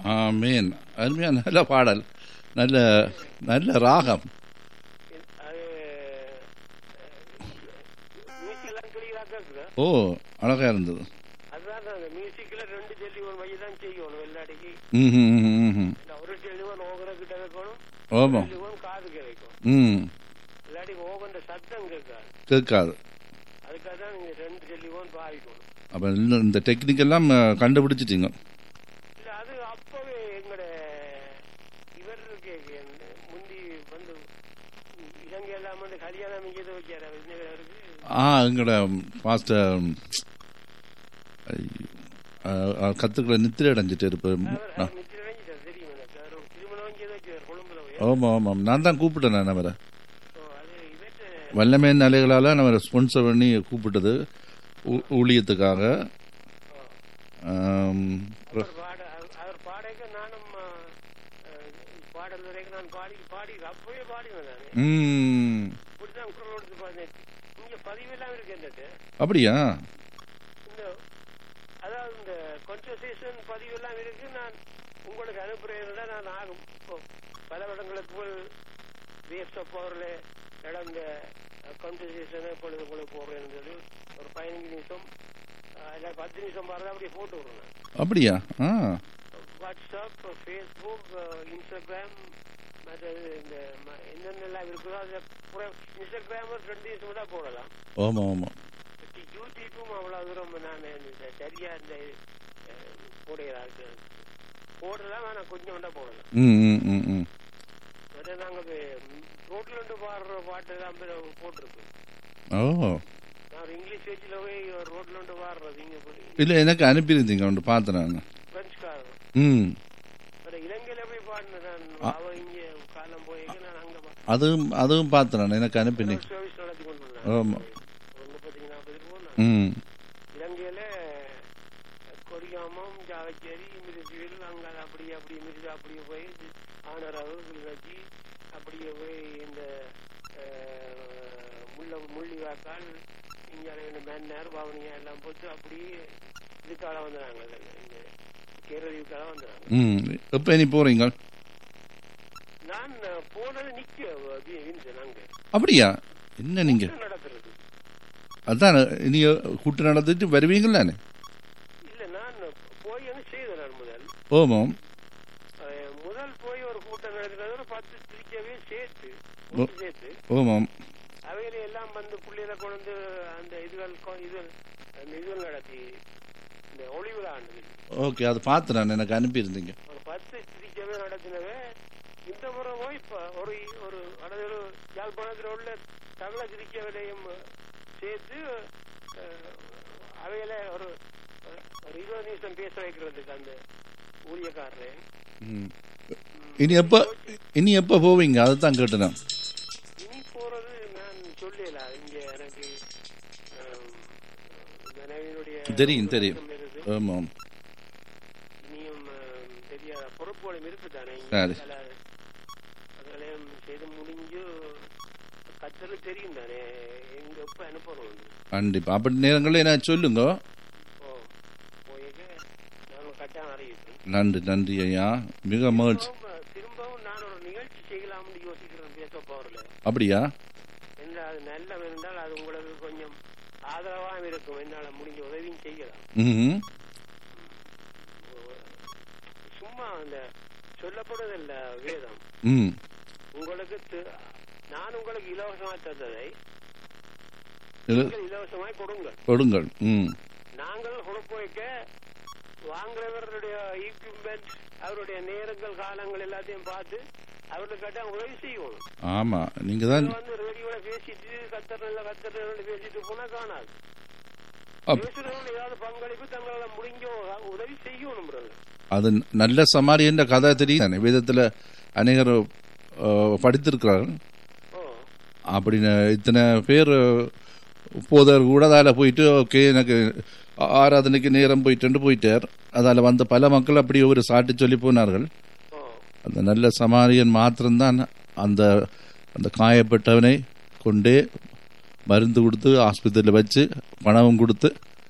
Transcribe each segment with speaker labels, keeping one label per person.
Speaker 1: ஆமேன் அருமையான நல்ல பாடல் நல்ல நல்ல ராகம்
Speaker 2: அது மியூசிக் எல்லாம் கிளியரா கேக்குது
Speaker 1: ஓ அழகா இருந்தது
Speaker 2: அதுதான் அந்த மியூசிக்ல ரெண்டு டெலிவன் மைய தான் செய்யணும் வெள்ளாடிக்கு
Speaker 1: ம் ம், ம், ம்.
Speaker 2: இந்த ஒரு டெலிவன் ஓகர கிட்ட வைக்கணும்
Speaker 1: ஆமாம்
Speaker 2: டெலிவன் காது கிடைக்கும்
Speaker 1: ம்
Speaker 2: இல்லாட்டி ஓகன்ற சத்தம் கேட்காது
Speaker 1: கேட்காது
Speaker 2: அதுக்காக தான் நீங்க ரெண்டு டெலிவன் பாவிக்கணும்
Speaker 1: அப்போ இந்த டெக்னிக் எல்லாம் அஹ், கண்டுபிடிச்சிட்டீங்க
Speaker 2: இல்ல அது அப்பவே எங்கட இவர் இருக்கே முந்தி வந்து இலங்கை எல்லாம் வந்து கல்யாணம் இங்கே வச்சாரு விஜயகாருக்கு
Speaker 1: ஆ எங்களோட பாஸ்டர் கத்துக்களை நித்திரை அடைஞ்சிட்டு இருப்பேன்
Speaker 2: அவர் மித்திர நினைஞ்சிட்டார் தெரியும் எனக்கு அவர் திருமணம் இங்கே வச்சார் கொழும்புல போய்
Speaker 1: ஆமாம் ஆமாம் நான் தான் கூப்பிட்டேன் நான் அவரை
Speaker 2: ஓ, அது இவற்றை
Speaker 1: வல்லமையின் அலைகளால் நம்ம ஸ்பான்சர் பண்ணி கூப்பிட்டது ஊ- ஊழியத்துக்காக ஆம்,
Speaker 2: அவர் பாட அவர்- அவர் பாடைக்க நானும் ஆ, ஆ, பாடல் வரைக்கும் நான் பாடி பாடி அப்பவே பாடினேன் நான்
Speaker 1: ம்,
Speaker 2: இப்படிதான் குரல் கொடுத்து பாடினேன் இங்க பதிவெல்லாம் இருக்கு என்னட்டு
Speaker 1: அப்படியா
Speaker 2: இந்த அதாவது இந்த கான்வர்சேஷன் பதிவெல்லாம் இருக்கு நான் உங்களுக்கு அனுப்புறேன் நான் ஆகும் இப்போ பல இடங்களுக்கு போய் வேஸ்ட் ஆஃப் பவர்ல நடந்த கான்வர்சேஷனை இப்பொழுது உங்களுக்கு போடுறேன்னு சொல்லி ஒரு பதினஞ்சு நிமிஷம் அஹ், இல்ல பத்து நிமிஷம் பாருங்க அப்படியே போட்டு விடுறேன்
Speaker 1: அப்படியா ஆ
Speaker 2: வாட்ஸ்அப் ஃபேஸ்புக் இன்ஸ்டாகிராம் மற்றது இந்த ம- என்னென்னலாம் இருக்குதோ அதை பூரா இன்ஸ்டாகிராம் ஒரு ரெண்டு நிமிஷம் தான் போடலாம்
Speaker 1: ஆமாம் ஆமாம்
Speaker 2: யூடியூப்பும் அவ்வளவு தூரம் நான் இந்த சரியா இந்த அஹ், போடுகிறா இருக்கு போடலாம் ஆனா கொஞ்சம் தான் போடலாம்
Speaker 1: ம் ம் ம் ம்
Speaker 2: அதை நாங்க ரோட்ல இருந்து பாடுற பாட்டு தான் போட்டிருக்கோம்
Speaker 1: ஓ
Speaker 2: நான் ஒரு இங்கிலீஷ் பேச்சில் போய் ரோட்ல இருந்து பாடுறது இங்க போய்
Speaker 1: இல்லை எனக்கு அனுப்பியிருந்தீங்க ஒன்று பார்த்தேன் நான்
Speaker 2: பிரெஞ்சுக்காரன்
Speaker 1: ம்
Speaker 2: அப்புறம் இலங்கையில போய் பாடினேன் நான் அவ இங்க காலம் போய் நான் அங்க பா-
Speaker 1: அதுவும் அதுவும் பார்த்தேன் நான் எனக்கு அனுப்பினீங்க
Speaker 2: சர்வீஸ் நடத்தி கொண்டு வந்தேன்.
Speaker 1: ஆமா.
Speaker 2: ஒரு முப்பத்தஞ்சு நாற்பது போனேன்
Speaker 1: ம்
Speaker 2: இலங்கையில கொடியாமம் ஜாவச்சேரி மிருதுவில் அங்க அப்படியே அப்படி மிருது அப்படியே போய் ஆனரவு கிளிநொச்சி அப்படியே போய் இந்த அஹ், முள்ள முள்ளிவாக்கால் இங்கே மன்னர் பவனியா எல்லாம் போட்டு அப்படியே இதுக்கால வந்துடுறாங்க இந்த கேரளீவுக்கால வந்துடுறாங்க
Speaker 1: ம் எப்போ நீ போகிறீங்க
Speaker 2: நான் போனது நிக்க வின்சன் அங்க
Speaker 1: அப்படியா என்ன நீங்கள்
Speaker 2: நடக்கிறது
Speaker 1: அதான் நீ கூட்டு நடந்துட்டு வருவீங்களானே
Speaker 2: இல்ல நான் போய் என்ன செய்தேன் நான் முதல்
Speaker 1: ஓமாம்
Speaker 2: அஹ், முதல் போய் ஒரு கூட்டம் நடக்கிறது ஒரு பத்து திருச்சவே சேர்த்து கூட்டு சேர்த்து
Speaker 1: ஓமாம்
Speaker 2: அவையில எல்லாம் வந்து பிள்ளைகளை கொண்டு அந்த இதுகள் கொ- இது அந்த இதுகள் நடத்தி இந்த ஒளிவிழா ஆண்டு
Speaker 1: ஓகே அது பார்த்து நான் எனக்கு அனுப்பியிருந்தீங்க
Speaker 2: ஒரு பத்து திருச்சவே நடத்தினவே இந்த முறை போய் இப்ப ஒரு ஒரு அதாவது ஒரு யாழ்ப்பாணத்தில் உள்ள தமிழ திருச்சவையிலையும் சேர்த்து அஹ், அவையில ஒரு ஒரு இருபது நிமிஷம் பேச வைக்கிறதுக்கு அந்த ஊழியக்காரரை
Speaker 1: ம். இனி எப்போ இனி எப்போ போவீங்க அதை தான் கேட்டேன்
Speaker 2: இனி போறது நான் சொல்லல இங்க எனக்கு அஹ், மனைவியினுடைய
Speaker 1: தெரியும், தெரியும்.
Speaker 2: உறக்கம் இருக்கு.
Speaker 1: ஆமாம்
Speaker 2: இனியும் அஹ், தெரியாத பொறுப்புகளும் இருக்குதானே இங்க
Speaker 1: சரி.
Speaker 2: பல அதெல்லாம் செய்து முடிஞ்சு கத்தரு தெரியும் தானே எங்க எப்ப அனுப்பணும்
Speaker 1: கண்டிப்பாக அப்படி நேரங்களில் என்ன சொல்லுங்க
Speaker 2: ஓ போயிக்க நாங்கள் கட்டாயம் அறிவிப்போம்
Speaker 1: நன்றி நன்றி ஐயா மிக மகிழ்ச்சி
Speaker 2: திரும்பவும் திரும்பவும் நான் ஒரு நிகழ்ச்சி செய்யலாம்னு யோசிக்கிறேன் பேச போறல
Speaker 1: அப்படியா
Speaker 2: என்ன அது நல்ல இருந்தால் அது உங்களுக்கு கொஞ்சம் ஆதரவாக இருக்கும் என்னால முடிஞ்ச உதவியும் செய்யலாம்
Speaker 1: ம்
Speaker 2: சும்மா அந்த சொல்லப்படுவதில்ல வேதம்
Speaker 1: ம்
Speaker 2: உங்களுக்கு தி- நான் உங்களுக்கு இலவசமாக தந்ததை
Speaker 1: இது
Speaker 2: நீங்கள் இலவசமாய் கொடுங்கள்
Speaker 1: கொடுங்கள் ம்
Speaker 2: நாங்கள் கொடுப்பு வைக்க வாங்குறவருடைய ஈக்விப்மெண்ட் அவருடைய நேரங்கள் காலங்கள் எல்லாத்தையும் பார்த்து அவருக்கு கட்ட உதவி செய்யணும்
Speaker 1: ஆமாம் நீங்கள் தான்
Speaker 2: இதை வந்து ரேடியோல பேசிட்டு கத்தர் நல்ல கத்தர் நல்ல பேசிட்டு போனா காணாது
Speaker 1: அப்-
Speaker 2: பேசுறவங்க ஏதாவது பங்களிப்பு தங்களால முடிஞ்ச உதவி செய்யணும் brother.
Speaker 1: அது நல்ல சமாரியன்ற கதை தெரியும் தானே வேதத்தில் அநேகர் அஹ், படித்திருக்கிறார்கள்
Speaker 2: ஓ
Speaker 1: அப்படின்னு இத்தனை பேர் போதர் கூட அதில் போயிட்டு ஓகே எனக்கு ஆ- ஆராதனைக்கு நேரம் போயிட்டு போயிட்டார் அதில் வந்த பல மக்கள் அப்படி ஒரு சாட்டி சொல்லி போனார்கள்
Speaker 2: ஓ
Speaker 1: அந்த நல்ல சமாரியன் மாத்திரம்தான் அந்த அந்த காயப்பட்டவனை கொண்டே மருந்து கொடுத்து ஆஸ்பத்திரியில் வச்சு பணமும் கொடுத்து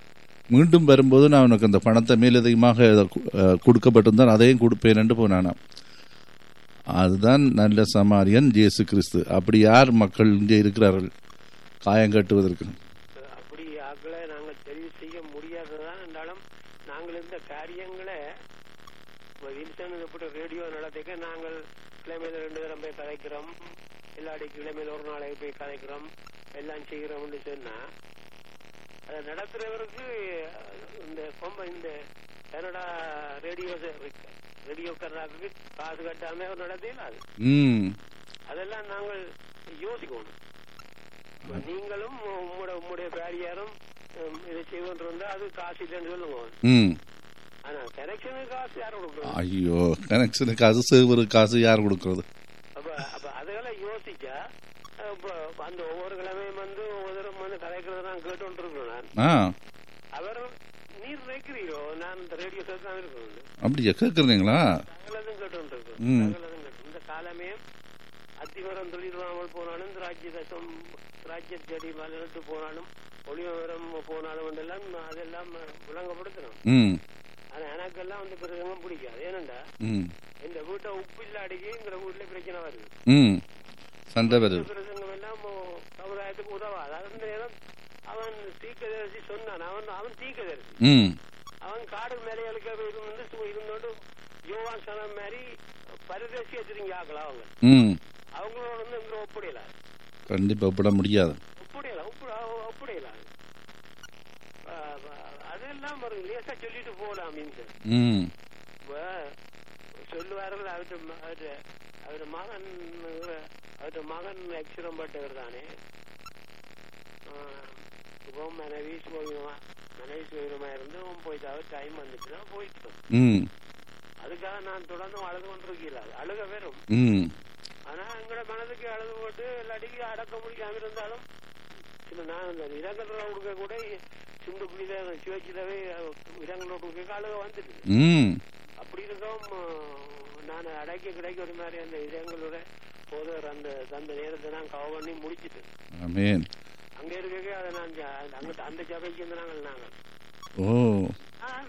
Speaker 1: மீண்டும் வரும்போது நான் உனக்கு அந்த பணத்தை மேலதிகமாக கு- அஹ், கொடுக்கப்பட்டிருந்தால் அதையும் கொடுப்பேன் என்று போனானாம் அதுதான் நல்ல சமாரியன் இயேசு கிறிஸ்து அப்படி யார் மக்கள் இங்கே இருக்கிறார்கள் காயம் கட்டுவதற்கு
Speaker 2: அப்படி ஆக்களை நாங்கள் தெரிவு செய்ய முடியாததான் என்றாலும் நாங்கள் இந்த காரியங்களை இப்ப வில்சன் எப்படி ரேடியோ நடத்திக்க நாங்கள் கிழமையில ரெண்டு தரம் போய் கதைக்கிறோம் இல்லாடி கிழமையில ஒரு நாளைக்கு போய் கதைக்கிறோம் எல்லாம் செய்கிறோம்னு சொன்னா அதை நடத்துறவருக்கு இந்த கொம்ப இந்த கனடா ரேடியோ ரேடியோ கர்நாடகாவுக்கு காசு கட்டாம அவர் நடத்தினா அது
Speaker 1: ம்
Speaker 2: அதெல்லாம் நாங்கள் யோசிக்கணும் இப்ப நீங்களும் உங்களோட உங்களுடைய பேரியாரும் உம், இதை செய்வோன்று இருந்தா அது காசு இல்லைன்னு சொல்லுங்க
Speaker 1: ம்
Speaker 2: ஆனா கனெக்ஷனுக்கு காசு யார் கொடுக்கணும்
Speaker 1: ஐயோ கனெக்ஷனு காசு சேவருக்கு காசு யார் கொடுக்கறது
Speaker 2: அப்ப அப்ப அதெல்லாம் யோசிச்சா அஹ், இப்ப அந்த ஒவ்வொரு கிழமையும் வந்து ஒவ்வொருத்தரும் வந்து கதைக்கிறத நான் கேட்டு இருக்கேன் நான்
Speaker 1: ஆ
Speaker 2: அவர் நீர் நினைக்கிறீரோ நான் இந்த ரேடியோ சேர்த்து தான் இருக்கணும்
Speaker 1: அப்படியா கேட்குறீங்களா
Speaker 2: சகலதும் கேட்டு இருக்கேன்
Speaker 1: ம்.
Speaker 2: சகலதும் கேட்டு இந்த காலமே அத்திமரம் தொழிலாமல் போனாலும் இந்த ராஜ்ய தசம் ராஜ்ய செடி மலர்ந்து போனாலும் ஒளிவரம் போனாலும் எல்லாம் அதெல்லாம் விளங்கப்படுத்தணும்
Speaker 1: ம்
Speaker 2: ஆனா எனக்கெல்லாம் வந்து பிரசங்கம் பிடிக்காது ஏனண்டா
Speaker 1: ம்
Speaker 2: இந்த வீட்டை உப்பு இல்லாடிக்கு எங்க வீட்டுல பிரச்சனை வருது
Speaker 1: ம் சண்டை வருது
Speaker 2: பிரசங்கம் எல்லாம் மோ- சமுதாயத்துக்கு உதவாது அந்த நேரம் அவன் தீக்கதரிசி சொன்னான் அவன் அவன் தீக்கதரிசி
Speaker 1: ம்
Speaker 2: அவன் காடு மேலைகளுக்கு இருந்து சு- இருந்தோண்டு யோவான் சனம் மாதிரி பரதேசி வச்சிருங்க ஆக்கலாம் அவங்க
Speaker 1: ம்
Speaker 2: அவங்களோட வந்து இங்க ஒப்படையல
Speaker 1: கண்டிப்பாக விட முடியாது
Speaker 2: ஒப்படையல ஒப்படையல அதெல்லாம் ஒரு லேசா சொல்லிட்டு போகலாம் மீன்ஸ்
Speaker 1: ம்
Speaker 2: இப்ப சொல்லுவார்கள் அவர்கிட்ட ம- அவர்கிட்ட அவருடைய மகன் அவருடைய மகன் அக்ஷரம் பட்டவர் தானே இப்போ மனைவி சுகமா மனைவி சுகமா இருந்து அவன் போயிட்டு அவர் டைம் வந்துட்டு போயிட்டு
Speaker 1: ம்
Speaker 2: அதுக்காக நான் தொடர்ந்து அழுது கொண்டிருக்கல அழுக வெறும்
Speaker 1: ம்
Speaker 2: ஆனா எங்களோட மனதுக்கு அழுது போட்டு எல்லாடிக்கு அடக்க முடியாம இருந்தாலும் சில நான் இந்த இரங்கல் கொடுக்க கூட சிந்து புள்ளியில சிவச்சிலவே இரங்கல் கொடுக்க அழுக வந்துட்டு
Speaker 1: ம்
Speaker 2: அப்படி இருந்தும் நான் அடக்கி கிடைக்க ஒரு மாதிரி அந்த இதயங்களோட போதவர் அந்த அந்த நேரத்தை நான் கவ பண்ணி முடிச்சிட்டேன்
Speaker 1: ஆமேன்
Speaker 2: அங்க இருக்க அதை நான் ஜ- அங்க அந்த சபைக்கு இருந்து நாங்கள் நாங்கள்
Speaker 1: ஓ
Speaker 2: ஆ,